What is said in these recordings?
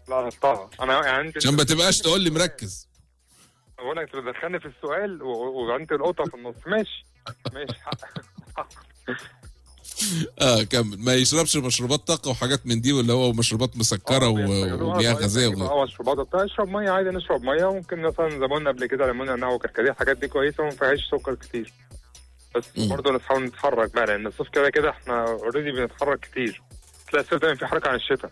لا حطها انا يعني انت عشان ما تبقاش تقول لي مركز بقول لك تدخلني في السؤال و- و- وانت القطه في النص ماشي ماشي حق اه كمل ما يشربش مشروبات طاقه وحاجات من دي ولا هو مشروبات مسكره آه، و- بيستغلوها ومياه طيب، غازيه يبقى وغيره اه مشروبات بتاع اشرب ميه عادي نشرب ميه ممكن مثلا زي ما قلنا قبل كده ليمون نعناع وكركديه الحاجات دي كويسه وما فيهاش سكر كتير بس مم. برضه نحاول نتحرك بقى لان الصيف كده كده احنا اوريدي بنتحرك كتير تلاقي الصيف دايما في حركه عن الشتاء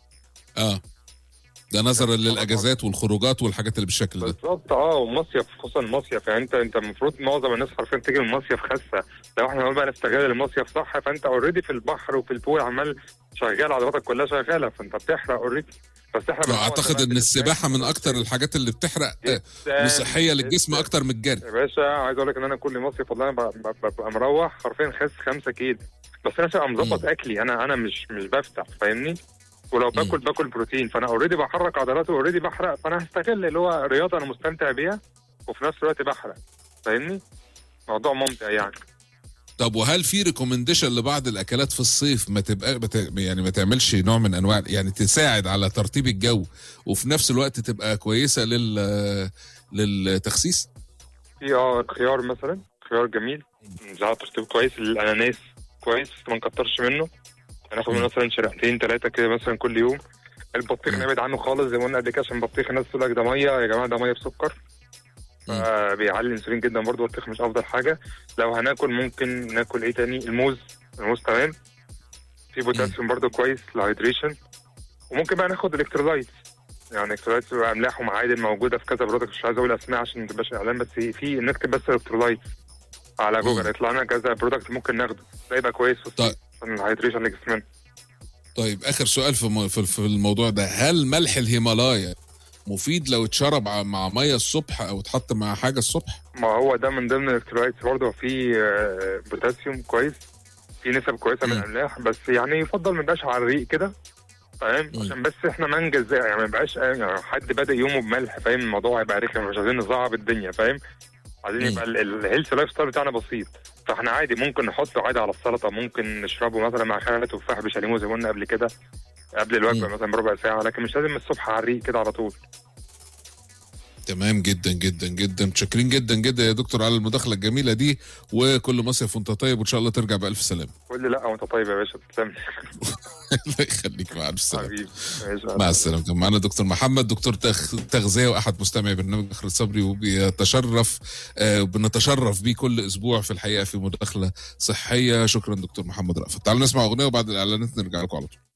اه ده نظرا للاجازات والخروجات والحاجات اللي بالشكل ده بالظبط اه ومصيف خصوصا المصيف يعني انت انت المفروض معظم الناس حرفيا تيجي من المصيف خاسه لو احنا بقى نستغل المصيف صح فانت اوريدي في البحر وفي البول عمال شغال عضلاتك كلها شغاله فانت بتحرق اوريدي بس احنا بنعوض اعتقد بقى ان بالسناك. السباحه من اكتر الحاجات اللي بتحرق آه، جداً، وصحيه للجسم جداً. اكتر من الجري يا باشا عايز اقول لك ان انا كل مصيف والله انا ب- ب- ببقى مروح حرفيا خاس 5 كيلو بس انا ببقى مظبط مم. اكلي انا انا مش مش بفتح فاهمني ولو مم. باكل باكل بروتين فانا اوريدي بحرك عضلاتي اوريدي بحرق فانا هستغل اللي هو رياضه انا مستمتع بيها وفي نفس الوقت بحرق فاهمني موضوع ممتع يعني طب وهل في ريكومنديشن لبعض الاكلات في الصيف ما تبقى بت... يعني ما تعملش نوع من انواع يعني تساعد على ترطيب الجو وفي نفس الوقت تبقى كويسه لل للتخسيس في اه خيار مثلا خيار جميل زي ترتيب كويس الاناناس كويس بس ما نكترش منه هناخد منه مثلا شريحتين ثلاثه كده مثلا كل يوم البطيخ مم. نبعد عنه خالص زي ما قلنا قبل كده عشان البطيخ الناس تقول لك ده ميه يا جماعه ده ميه بسكر مم. فبيعلي الانسولين جدا برضه البطيخ مش افضل حاجه لو هناكل ممكن ناكل ايه تاني الموز الموز تمام في بوتاسيوم برضه كويس الهيدريشن وممكن بقى ناخد الكترولايت يعني الكترولايت بتبقى املاح ومعادن موجوده في كذا برودكت مش عايز اقول اسماء عشان ما تبقاش اعلان بس في نكتب بس الكترولايت على جوجل مم. يطلع لنا كذا برودكت ممكن ناخده ده يبقى كويس في طيب. الصيف عشان الهيدريشن لجسمنا طيب اخر سؤال في مو- في في الموضوع ده هل ملح الهيمالايا مفيد لو اتشرب ع- مع ميه الصبح او اتحط مع حاجه الصبح ما هو ده من ضمن الالكترولايتس برضه في آه، بوتاسيوم كويس في نسب كويسه من مم. الاملاح بس يعني يفضل ما يبقاش على الريق كده فاهم مم. عشان بس احنا ما ننجز يعني ما يبقاش يعني حد بادئ يومه بملح فاهم الموضوع هيبقى رخم مش عايزين نصعب الدنيا فاهم عايزين مم. يبقى الهيلث لايف ستايل بتاعنا بسيط فاحنا عادي ممكن نحطه عادي على السلطه ممكن نشربه مثلا مع خيار تفاح بشاليمو زي ما قلنا قبل كده قبل الوجبه مم. مثلا بربع ساعه لكن مش لازم الصبح على الريق كده على طول تمام جدا جدا جدا متشكرين جدا جدا يا دكتور على المداخله الجميله دي وكل مصيف وانت طيب وان شاء الله ترجع بالف سلامه قول لي لا وانت طيب يا باشا تسلم الله يخليك مع الف سلامه حبيبي ماشي مع السلامه كان معانا دكتور محمد دكتور تغ- تغذيه واحد مستمعي برنامج اخر الصبري وبيتشرف آه بنتشرف بيه كل اسبوع في الحقيقه في مداخله صحيه شكرا دكتور محمد رأفت تعالوا نسمع اغنيه وبعد الاعلانات نرجع لكم على طول